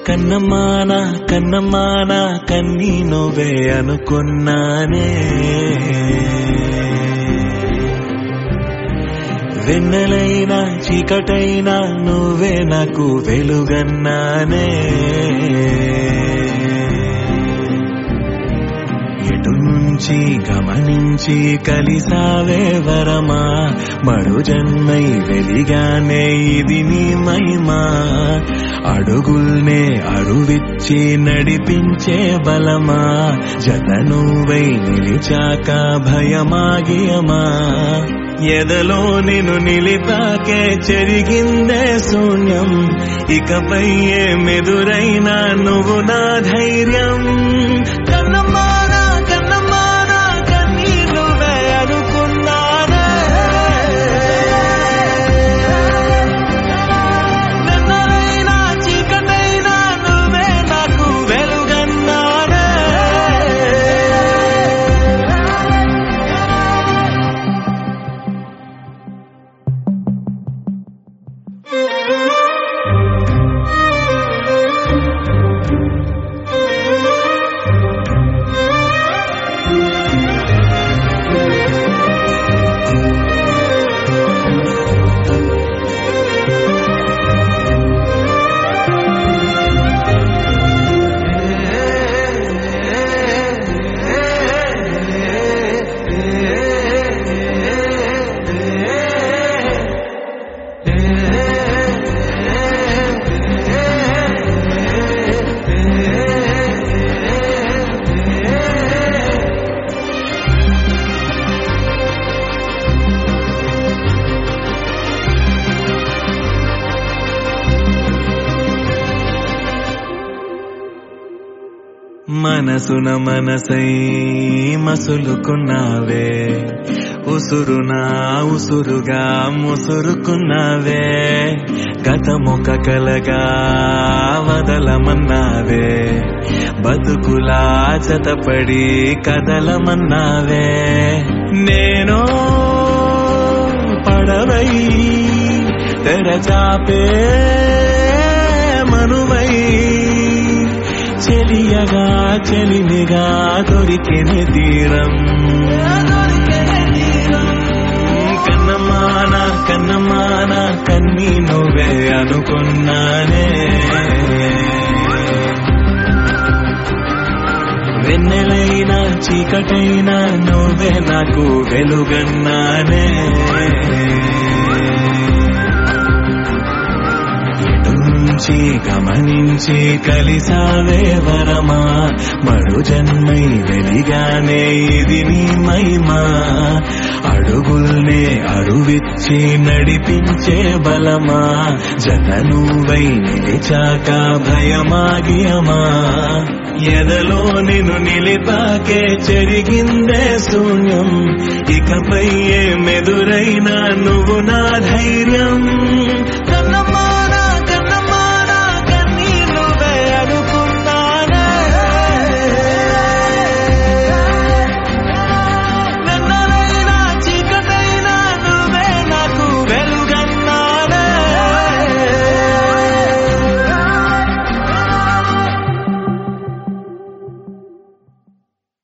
కన్నమాన కన్నమాన కన్నీ నువ్వే అనుకున్నానే వెన్నెలైనా చీకటైనా నువ్వే నాకు వెలుగన్నానే ఎటు నుంచి గమనించి కలిసావే వరమా మరో జన్మై వెలిగానే ఇది నీ మహిమా అడుగుల్నే అరువిచ్చి నడిపించే బలమా జత నువ్వై నిలిచాక భయమాగియమా ఎదలో నిన్ను నిలిపాకే చెరిగిందే శూన్యం ఇకపై ఏ మెదురైనా నువ్వు నా ధైర్యం కన్నమానా కన్నమానా కన్నీ నువ్వే అనుకున్నానే నిన్నలైనా చీకటైనా నువ్వే నాకు వెలుగన్నానే మనసున మనసై మసులుకున్నావే ఉసురునా ఉసురుగా ముసురుకున్నావే గతముక కలగా వదలమన్నావే బతుకులా జతపడి కదలమన్నావే నేను పడవై తెరచాపే మనువై చెలియగా చెలిమిగా దొరికిన తీరం కన్నమాన కన్నమాన కన్నీ నువ్వే అనుకున్నానే వెన్నెలైనా చీకటైనా నువ్వే నాకు వెలుగన్నానే ఎటు నుంచి గమనించి కలిసావే వరమా మరో జన్మై వెలిగానే ఇది నీ మహిమా అడుగుల్నే అరువిచ్చి నడిపించే బలమా జత నువ్వై నిలిచాక భయమాగియమా ఎదలో నిన్ను నిలిపాకే చెరిగిందే శూన్యం ఇకపై ఏ మెదురైనా నువ్వు నా ధైర్యం